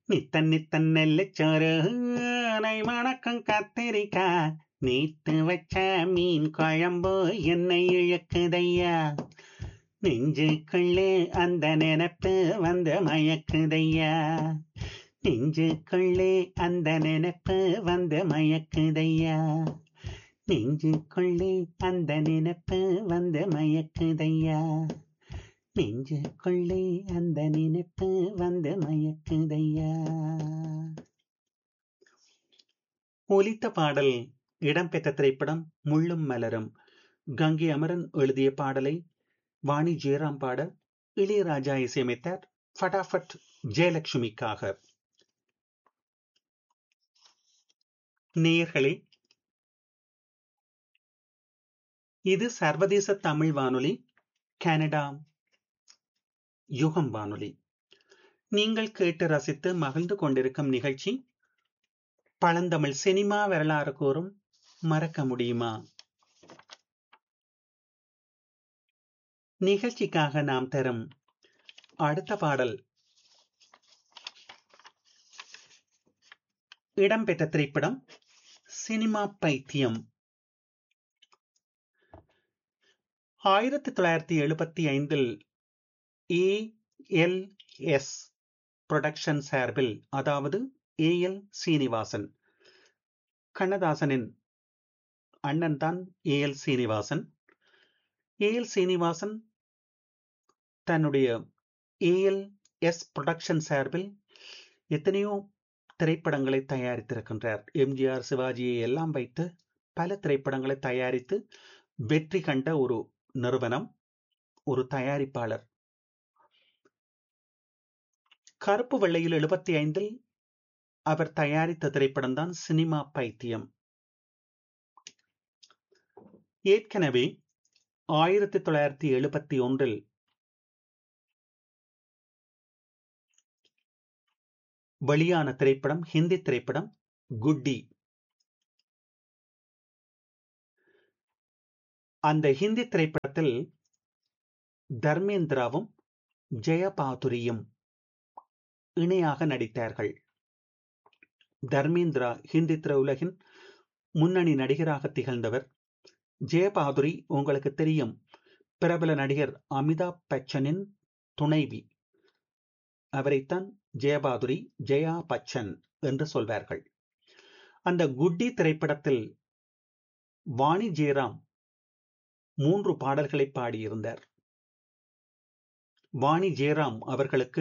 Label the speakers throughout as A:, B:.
A: நித்தன் நித்தன் நெல்லுச்சோறு நை மணக்கும் கத்திரிக்கா நீத்து வச்ச மீன் குழம்பு என்னை இழுக்குதையா நெஞ்சுக்குள்ளே அந்த நினைப்பு வந்து மயக்குதையா நெஞ்சுக்குள்ளே அந்த நினைப்பு வந்து மயக்குதையா நெஞ்சுக்குள்ளே அந்த நினைப்பு வந்து மயக்குதையா நெஞ்சுக்குள்ளே அந்த நினைப்பு வந்து மயக்குதையா ஒலித்த பாடல் இடம்பெற்ற திரைப்படம் முள்ளும் மலரும் கங்கை அமரன் எழுதிய பாடலை வாணி ஜெயராம் பாட இளையராஜா இசையமைத்தார் ஃபடாஃபட் ஜெயலட்சுமிக்காக நேயர்களே இது சர்வதேச தமிழ் வானொலி கனடா யுகம் வானொலி நீங்கள் கேட்டு ரசித்து மகிழ்ந்து கொண்டிருக்கும் நிகழ்ச்சி பழந்தமிழ் சினிமா வரலாறு கூறும் மறக்க முடியுமா நிகழ்ச்சிக்காக நாம் தரும் அடுத்த பாடல் இடம்பெற்ற திரைப்படம் சினிமா பைத்தியம் ஆயிரத்தி தொள்ளாயிரத்தி எழுபத்தி ஐந்தில் ஏ எல் எஸ் புரொடக்ஷன் சார்பில் அதாவது ஏ எல் சீனிவாசன் கண்ணதாசனின் அண்ணன் தான் A L Srinivasan A L Srinivasan தன்னுடைய ஏஎல் எஸ் புரொடக்ஷன் சார்பில் எத்தனையோ திரைப்படங்களை தயாரித்திருக்கின்றார் எம்ஜிஆர் சிவாஜியை எல்லாம் வைத்து பல திரைப்படங்களை தயாரித்து வெற்றி கண்ட ஒரு நிறுவனம் ஒரு தயாரிப்பாளர் கருப்பு வெள்ளையில் எழுபத்தி ஐந்தில் அவர் தயாரித்த திரைப்படம் தான் சினிமா பைத்தியம் ஏற்கனவே ஆயிரத்தி தொள்ளாயிரத்தி எழுபத்தி ஒன்றில் வெளியான திரைப்படம் ஹிந்தி திரைப்படம் குட்டி அந்த ஹிந்தி திரைப்படத்தில் தர்மேந்திராவும் ஜெயபாதுரியும் இணையாக நடித்தார்கள் தர்மேந்திரா ஹிந்தி திரையுலகின் முன்னணி நடிகராக திகழ்ந்தவர் ஜெயபாதுரி உங்களுக்கு தெரியும் பிரபல நடிகர் அமிதாப் பச்சனின் துணைவி அவரைத்தான் ஜெயபாதுரி ஜெயா பச்சன் என்று சொல்வார்கள் அந்த குட்டி திரைப்படத்தில் வாணி ஜெயராம் மூன்று பாடல்களை பாடியிருந்தார் வாணி ஜெயராம் அவர்களுக்கு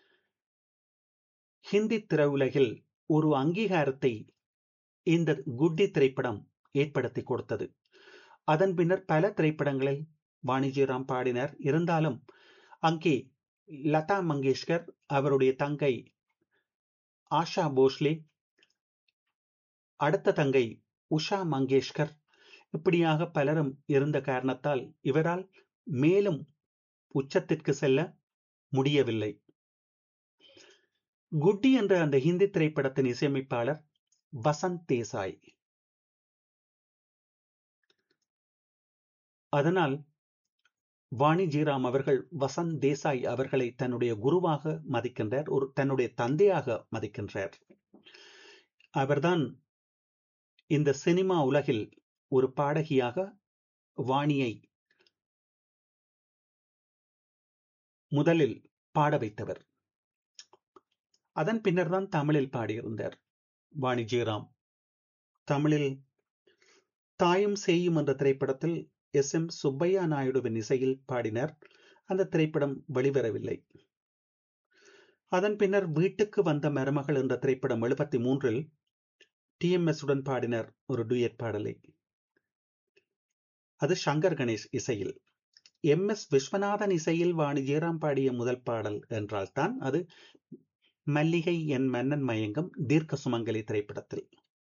A: ஹிந்தி திரையுலகில் ஒரு அங்கீகாரத்தை இந்த குட்டி திரைப்படம் ஏற்படுத்தி கொடுத்தது அதன் பின்னர் பல திரைப்படங்களில் வாணி ஜெயராம் பாடினார் இருந்தாலும் அங்கே லதா மங்கேஷ்கர் அவருடைய தங்கை ஆஷா போஸ்லே அடுத்த தங்கை உஷா மங்கேஷ்கர் இப்படியாக பலரும் இருந்த காரணத்தால் இவரால் மேலும் உச்சத்திற்கு செல்ல முடியவில்லை குட்டி என்ற அந்த ஹிந்தி திரைப்படத்தின் இசையமைப்பாளர் வசந்த் தேசாய் அதனால் வாணி ஜீராம் அவர்கள் வசந்த் தேசாய் அவர்களை தன்னுடைய குருவாக மதிக்கின்றார் ஒரு தன்னுடைய தந்தையாக மதிக்கின்றார் அவர்தான் இந்த சினிமா உலகில் ஒரு பாடகியாக வாணியை முதலில் பாட வைத்தவர் அதன் பின்னர் தான் தமிழில் பாடியிருந்தார் வாணி ஜெயராம் தமிழில் தாயும் செய்யும் என்ற திரைப்படத்தில் எஸ் எம் சுப்பையா நாயுடுவின் இசையில் பாடினார் அந்த திரைப்படம் வெளிவரவில்லை அதன் பின்னர் வீட்டுக்கு வந்த மருமகள் என்ற திரைப்படம் எழுபத்தி மூன்றில் டி எம் எஸ் உடன் பாடினார் ஒரு டூயட் பாடலை அது சங்கர் கணேஷ் இசையில் எம் எஸ் விஸ்வநாதன் இசையில் வாணி ஜெயராம் பாடிய முதல் பாடல் என்றால் தான் அது மல்லிகை என் மன்னன் மயங்கம் தீர்க்க சுமங்கலி திரைப்படத்தில்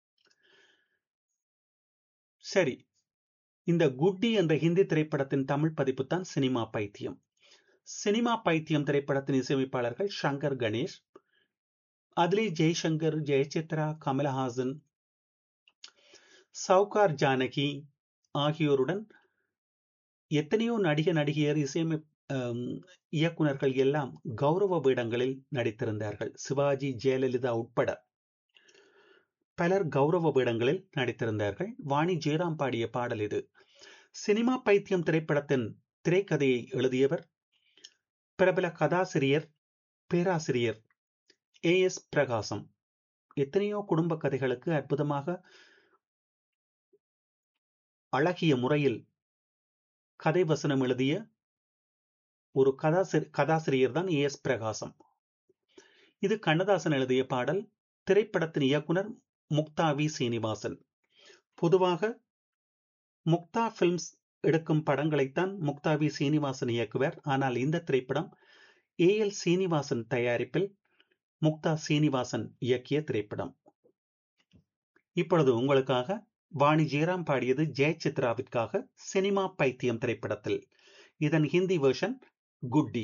A: சரி இந்த குட்டி என்ற ஹிந்தி திரைப்படத்தின் தமிழ் பதிப்பு தான் சினிமா பைத்தியம் சினிமா பைத்தியம் திரைப்படத்தின் இசையமைப்பாளர்கள் சங்கர் கணேஷ் அதிலே ஜெய்சங்கர் ஜெயசித்ரா கமலஹாசன் சவுகார் ஜானகி ஆகியோருடன் எத்தனையோ நடிக நடிகையர் இசையமை இயக்குனர்கள் எல்லாம் கௌரவ பீடங்களில் நடித்திருந்தார்கள் சிவாஜி ஜெயலலிதா உட்பட பலர் கௌரவ பீடங்களில் நடித்திருந்தார்கள் வாணி ஜெயராம் பாடிய பாடல் இது சினிமா பைத்தியம் திரைப்படத்தின் திரைக்கதையை எழுதியவர் பிரபல கதாசிரியர் பேராசிரியர் ஏ எஸ் பிரகாசம் எத்தனையோ குடும்ப கதைகளுக்கு அற்புதமாக அழகிய முறையில் கதை வசனம் எழுதிய ஒரு கதாசிரி கதாசிரியர் தான் ஏ எஸ் பிரகாசம் இது கண்ணதாசன் எழுதிய பாடல் திரைப்படத்தின் இயக்குனர் முக்தா வி சீனிவாசன் பொதுவாக முக்தா பிலிம்ஸ் எடுக்கும் படங்களைத்தான் முக்தா வி சீனிவாசன் இயக்குவர் ஆனால் இந்த திரைப்படம் ஏ எல் சீனிவாசன் தயாரிப்பில் முக்தா சீனிவாசன் இயக்கிய திரைப்படம் இப்பொழுது உங்களுக்காக வாணி ஜெயராம் பாடியது ஜெயசித்ராவிற்காக சினிமா பைத்தியம் திரைப்படத்தில் இதன் ஹிந்தி வேர்ஷன் குட்டி